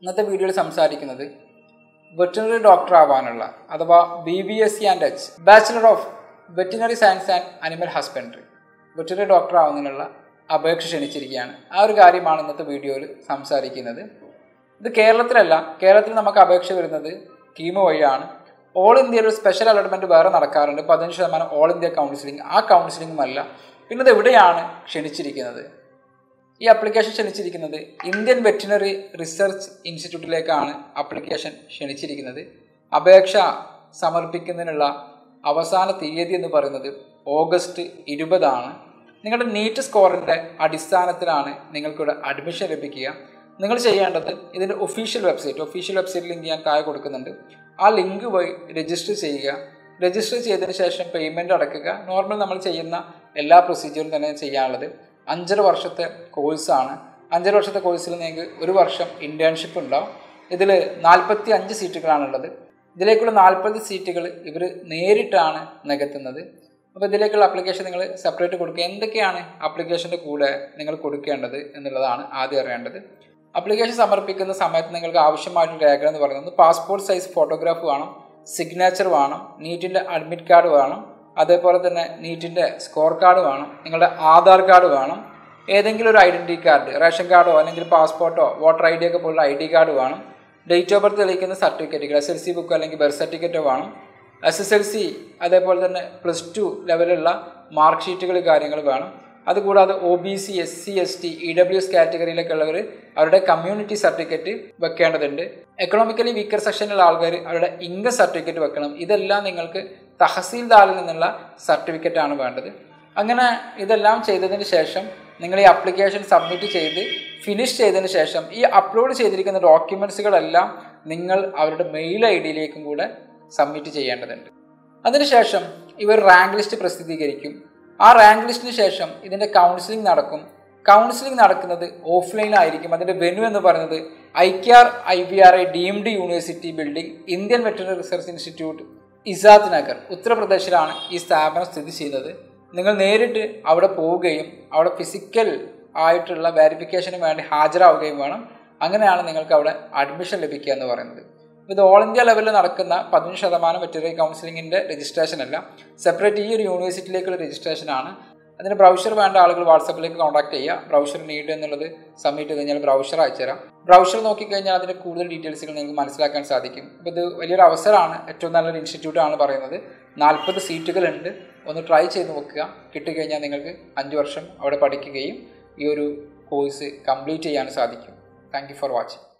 ഇന്നത്തെ വീഡിയോയിൽ സംസാരിക്കുന്നത് വെറ്റിനറി ഡോക്ടർ ആവാനുള്ള അഥവാ B B S C and H bachelor of veterinary science and animal husbandry veterinary doctor ആവുന്നതിനുള്ള അപേക്ഷ ക്ഷണിച്ചിരിക്കുകയാണ് ആ ഒരു കാര്യമാണ് ഇന്നത്തെ വീഡിയോയിൽ സംസാരിക്കുന്നത് ഇത് കേരളത്തിലല്ല കേരളത്തിൽ നമുക്ക് അപേക്ഷ വരുന്നത് കീമോ വഴിയാണ് ഓൾ ഇന്ത്യയിൽ ഒരു സ്പെഷ്യൽ അലോട്ട്മെൻറ്റ് വേറെ നടക്കാറുണ്ട് പതിനഞ്ച് ശതമാനം ഓൾ ഇന്ത്യ കൗൺസിലിംഗ് ആ കൗൺസിലിംഗും അല്ല പിന്നെ ഇത് എവിടെയാണ് ക്ഷണിച്ചിരിക്കുന്നത് ഈ അപ്ലിക്കേഷൻ ക്ഷണിച്ചിരിക്കുന്നത് ഇന്ത്യൻ വെറ്റിനറി റിസർച്ച് ഇൻസ്റ്റിറ്റ്യൂട്ടിലേക്കാണ് അപ്ലിക്കേഷൻ ക്ഷണിച്ചിരിക്കുന്നത് അപേക്ഷ സമർപ്പിക്കുന്നതിനുള്ള അവസാന തീയതി എന്ന് പറയുന്നത് ഓഗസ്റ്റ് ഇരുപതാണ് നിങ്ങളുടെ നീറ്റ് സ്കോറിൻ്റെ അടിസ്ഥാനത്തിലാണ് നിങ്ങൾക്കിവിടെ അഡ്മിഷൻ ലഭിക്കുക നിങ്ങൾ ചെയ്യേണ്ടത് ഇതിൻ്റെ official website official website link ഞാൻ താഴെ കൊടുക്കുന്നുണ്ട് ആ ലിങ്ക് വഴി രജിസ്റ്റർ ചെയ്യുക രജിസ്റ്റർ ചെയ്തതിന് ശേഷം പേയ്മെൻറ്റ് അടയ്ക്കുക നോർമൽ നമ്മൾ ചെയ്യുന്ന എല്ലാ പ്രൊസീജിയറും തന്നെ ചെയ്യാനുള്ളത് അഞ്ചര വർഷത്തെ കോഴ്സാണ് അഞ്ചര വർഷത്തെ കോഴ്സിൽ നിങ്ങൾക്ക് ഒരു വർഷം ഇൻറ്റേൺഷിപ്പ് ഉണ്ടാവും ഇതിൽ നാൽപ്പത്തി അഞ്ച് സീറ്റുകളാണുള്ളത് ഇതിലേക്കുള്ള നാൽപ്പത് സീറ്റുകൾ ഇവർ നേരിട്ടാണ് നികത്തുന്നത് അപ്പോൾ ഇതിലേക്കുള്ള അപ്ലിക്കേഷൻ നിങ്ങൾ സെപ്പറേറ്റ് കൊടുക്കുക എന്തൊക്കെയാണ് അപ്ലിക്കേഷൻ്റെ കൂടെ നിങ്ങൾ കൊടുക്കേണ്ടത് എന്നുള്ളതാണ് ആദ്യം അറിയേണ്ടത് അപ്ലിക്കേഷൻ സമർപ്പിക്കുന്ന സമയത്ത് നിങ്ങൾക്ക് ആവശ്യമായിട്ടുള്ള രേഖ എന്ന് പറയുന്നത് പാസ്പോർട്ട് സൈസ് ഫോട്ടോഗ്രാഫ് വേണം സിഗ്നേച്ചർ വേണം നീറ്റിൻ്റെ അഡ്മിറ്റ് കാർഡ് വേണം അതേപോലെ തന്നെ നീറ്റിൻ്റെ സ്കോർ കാർഡ് വേണം നിങ്ങളുടെ ആധാർ കാർഡ് വേണം ഏതെങ്കിലും ഒരു ഐഡൻറ്റി കാർഡ് റേഷൻ കാർഡോ അല്ലെങ്കിൽ പാസ്പോർട്ടോ വോട്ടർ ഐ ഡി ഒക്കെ പോലുള്ള ഐ ഡി കാർഡ് വേണം ഡേറ്റ് ഓഫ് ബർത്ത് തെളിയിക്കുന്ന സർട്ടിഫിക്കറ്റുകൾ എസ് എൽ സി ബുക്കോ അല്ലെങ്കിൽ ബർത്ത് സർട്ടിഫിക്കറ്റോ വേണം എസ് എസ് എൽ സി അതേപോലെ തന്നെ പ്ലസ് ടു ലെവലുള്ള മാർക്ക് ഷീറ്റുകൾ കാര്യങ്ങൾ വേണം അതുകൂടാതെ O B C S C S T E W S കാറ്റഗറിയിലൊക്കെ ഉള്ളവർ അവരുടെ കമ്മ്യൂണിറ്റി സർട്ടിഫിക്കറ്റ് വെക്കേണ്ടതുണ്ട് എക്കണോമിക്കലി വീക്കർ സെക്ഷനിലുള്ള ആൾക്കാർ അവരുടെ ഇൻകം സർട്ടിഫിക്കറ്റ് വെക്കണം ഇതെല്ലാം നിങ്ങൾക്ക് തഹസീൽദാറിൽ നിന്നുള്ള സർട്ടിഫിക്കറ്റാണ് വേണ്ടത് അങ്ങനെ ഇതെല്ലാം ചെയ്തതിന് ശേഷം നിങ്ങൾ ഈ അപ്ലിക്കേഷൻ സബ്മിറ്റ് ചെയ്ത് ഫിനിഷ് ചെയ്തതിന് ശേഷം ഈ അപ്ലോഡ് ചെയ്തിരിക്കുന്ന ഡോക്യുമെൻറ്റ്സുകളെല്ലാം നിങ്ങൾ അവരുടെ മെയിൽ ഐ ഡിയിലേക്കും കൂടെ സബ്മിറ്റ് ചെയ്യേണ്ടതുണ്ട് അതിനുശേഷം ഇവർ റാങ്ക് ലിസ്റ്റ് പ്രസിദ്ധീകരിക്കും ആ റാങ്ക് ലിസ്റ്റിന് ശേഷം ഇതിൻ്റെ കൗൺസിലിംഗ് നടക്കും കൗൺസിലിംഗ് നടക്കുന്നത് ഓഫ്ലൈനായിരിക്കും അതിൻ്റെ വെന്യൂ എന്ന് പറയുന്നത് I K R I B R I D M D university building Indian veterinary research institute Izatnagar ഉത്തർപ്രദേശിലാണ് ഈ സ്ഥാപനം സ്ഥിതി ചെയ്യുന്നത് നിങ്ങൾ നേരിട്ട് അവിടെ പോവുകയും അവിടെ ഫിസിക്കൽ ആയിട്ടുള്ള വെരിഫിക്കേഷന് വേണ്ടി ഹാജരാവുകയും വേണം അങ്ങനെയാണ് നിങ്ങൾക്ക് അവിടെ അഡ്മിഷൻ ലഭിക്കുക എന്ന് പറയുന്നത് ഇത് ഓൾ ഇന്ത്യ ലെവലിൽ നടക്കുന്ന പതിനഞ്ച് ശതമാനം വെറ്ററിനറി കൗൺസിലിങ്ങിൻ്റെ രജിസ്ട്രേഷൻ അല്ല സെപ്പറേറ്റ് ഈ ഒരു യൂണിവേഴ്സിറ്റിയിലേക്കുള്ള രജിസ്ട്രേഷനാണ് അതിന് ബ്രൗഷർ വേണ്ട ആളുകൾ വാട്സപ്പിലേക്ക് കോൺടാക്ട് ചെയ്യുക ബ്രൗഷർ നീഡ് എന്നുള്ളത് സബ്മിറ്റ് ചെയ്ത് കഴിഞ്ഞാൽ ബ്രൗഷർ അയച്ചുതരാം ബ്രൗഷർ നോക്കിക്കഴിഞ്ഞാൽ അതിൻ്റെ കൂടുതൽ ഡീറ്റെയിൽസുകൾ നിങ്ങൾക്ക് മനസ്സിലാക്കാൻ സാധിക്കും അപ്പോൾ ഇത് വലിയൊരു അവസരമാണ് ഏറ്റവും നല്ലൊരു ഇൻസ്റ്റിറ്റ്യൂട്ടാണ് പറയുന്നത് നാൽപ്പത് സീറ്റുകളുണ്ട് ഒന്ന് ട്രൈ ചെയ്ത് നോക്കുക കിട്ടിക്കഴിഞ്ഞാൽ നിങ്ങൾക്ക് അഞ്ച് വർഷം അവിടെ പഠിക്കുകയും ഈ ഒരു കോഴ്സ് കംപ്ലീറ്റ് ചെയ്യാൻ സാധിക്കും താങ്ക് യു ഫോർ വാച്ചിങ്